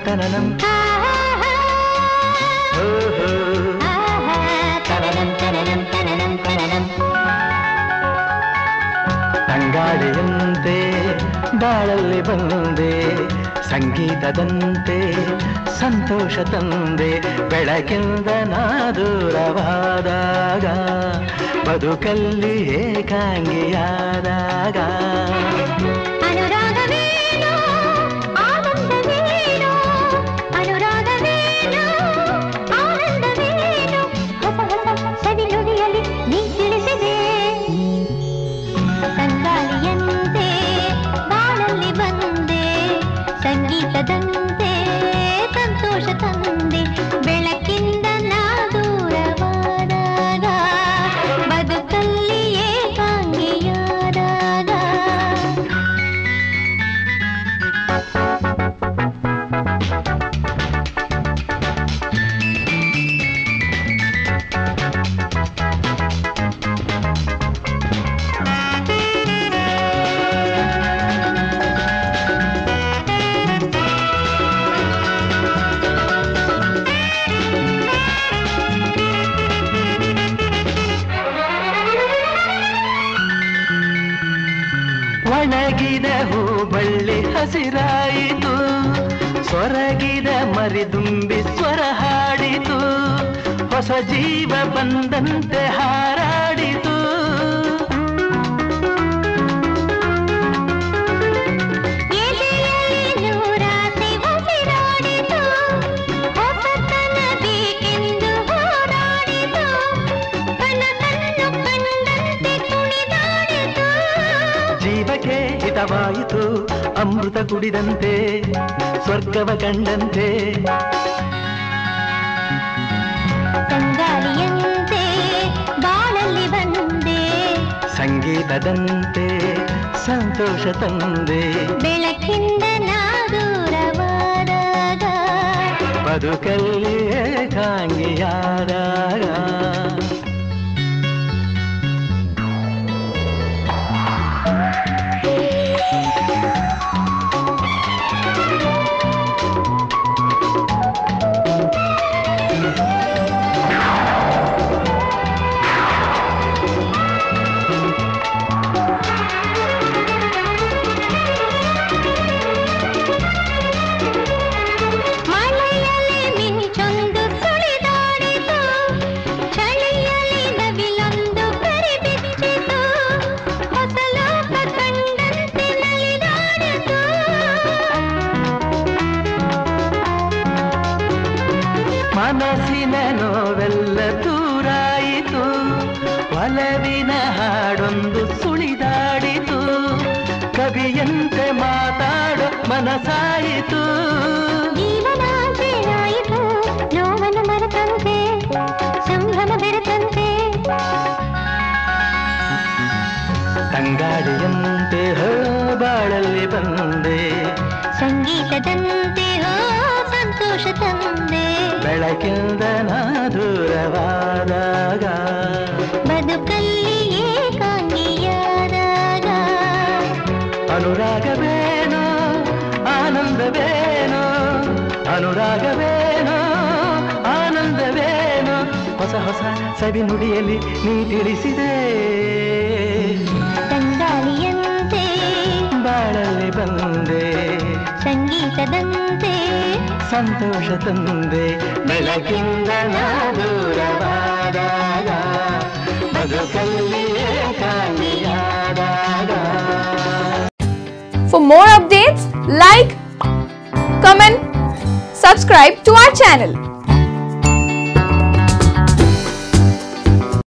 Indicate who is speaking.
Speaker 1: ತನನಂ ಹೋ, ಹೋ. ತನನಂ ತನನಂ ತನನಂ ತನನಂ ತಂಗಾಳಿಯಂತೆ ಬಾಳಲ್ಲಿ ಬಂದೆ ಸಂಗೀತದಂತೆ ಸಂತೋಷ ತಂದೆ ಬೆಳಕಿಂದ ನಾ ದೂರವಾದಾಗ ಬದುಕಲ್ಲಿ ಏಕಾಂಗಿಯಾದಾಗ
Speaker 2: ಅನುರಾಗವೇನೋ ಆನಂದವೇನೋ ಅನುರಾಗವೇನೋ ಆನಂದವೇನೋ ಹೊಸ ಹೊಸ ಸವಿ ನುಡಿಯಲ್ಲಿ ನೀ ತಿಳಿಸಿದೆ ತಂಗಾಳಿಯಂತೆ ಬಾಳಲ್ಲಿ ಬಂದೆ ಸಂಗೀತದಂತೆ ಸಂತೋಷ ತಂದೆ ಬೆಳಕಿಂದ ನಾ ದೂರವಾದಾಗ ಬದುಕಲ್ಲಿ ಏಕಾಂಗಿಯಾದಾಗ
Speaker 1: ಒಣಗಿದ ಹೂಬಳ್ಳಿ ಹಸಿರಾಯಿತು ಸೊರಗಿದ ಮರಿದುಂಬಿ ಸ್ವರ ಹಾಡಿತು ಹೊಸ ಜೀವ ಬಂದಂತೆ ಹಾರಾಡಿತು
Speaker 2: ಎದೆಯಲ್ಲಿ ನೂರಾಸೆ ಉಸಿರಾಡಿತು ಹೊಸತನ ಬೇಕೆಂದು ಹೋರಾಡಿತು ಕನಸನ್ನು ಕಂಡಂತೆ ಕುಣಿದಾಡಿತು
Speaker 1: ಜೀವಕ್ಕೆ ಹಿತವಾಯಿತು ಅಮೃತ ಕುಡಿದಂತೆ ಸ್ವರ್ಗವ ಕಂಡಂತೆ
Speaker 2: ತಂಗಾಳಿಯಂತೆ ಬಾಳಲ್ಲಿ ಬಂದೆ
Speaker 1: ಸಂಗೀತದಂತೆ ಸಂತೋಷ ತಂದೆ
Speaker 2: ಬೆಳಕಿಂದ ನಾ ದೂರವಾದಾಗ
Speaker 1: ಬದುಕಲ್ಲಿ ಏಕಾಂಗಿಯಾದಾಗ
Speaker 2: ಮಳೆಯಲ್ಲಿ ಮಿಂಚೊಂದು ಸುಳಿದಾಡಿತು ಚಳಿಯಲ್ಲಿ ನವಿಲೊಂದು ಕರಿಬಿಚ್ಚಿತು ಹೊಸ ಲೋಕ ಕಂಡಂತೆ ನಲಿದಾಡಿತು
Speaker 1: ಮನಸ್ಸಿನ ನೋವೆಲ್ಲ ದೂರಾಯಿತು ಒಲವಿನ ಹಾಡೊಂದು ಸುಳಿದಾಡಿತು ಕವಿಯಂತೆ ಮಾತಾಡೋ ಮನಸಾಯಿತು
Speaker 2: ಜೀವನಾಚೆಯಾಯಿತು ನೋವನ ಮರೆತಂತೆ ಸಂಭ್ರಮ ಬೆರೆತಂತೆ
Speaker 1: ತಂಗಾಡಿಯಂತೆ ಹೋ ಬಾಳಲ್ಲಿ ಬಂದೆ
Speaker 2: ಸಂಗೀತದಂತೆ ಹೋ ಸಂತೋಷ ತಂದೆ
Speaker 1: ಬೆಳಕಿಂದ ನಾ ದೂರವಾದಾಗ
Speaker 2: ಬದುಕಲ್ಲಿ ಏಕಾಂಗಿಯಾದಾಗ
Speaker 1: ಅನುರಾಗವೇನೋ ಆನಂದವೇನೋ ಅನುರಾಗವೇನೋ ಆನಂದವೇನೋ ಹೊಸ ಹೊಸ ಸವಿ ನುಡಿಯಲ್ಲಿ ನೀ ತಿಳಿಸಿದೆ
Speaker 2: ತಂಗಾಳಿಯಂತೆ
Speaker 1: ಬಾಳಲ್ಲಿ ಬಂದೆ
Speaker 2: ಸಂಗೀತದಂತೆ
Speaker 1: ಸಂತೋಷ ತಂದೆ ಬೆಳಕಿಂದ ನಾ ದೂರವಾದಾಗ ಬದುಕಲ್ಲಿ ಏಕಾಂಗಿಯಾದಾಗ
Speaker 3: For more updates, like, comment, subscribe to our channel.